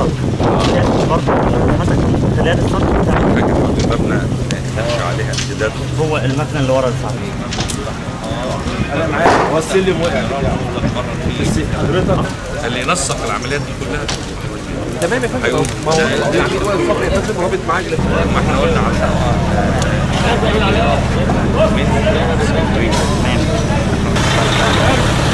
السطح برضه مثلا خلال السطح بتاع فاكر برضه المبنى نمشي عليها امتداد هو المكنه اللي ورا الفرع انا معاك هو السلم وقع حضرتك اللي ينسق العمليات دي كلها تمام يا فندم هيقول ما هو العميل واقف فقري يا فندم رابط معاك ما احنا قلنا عشان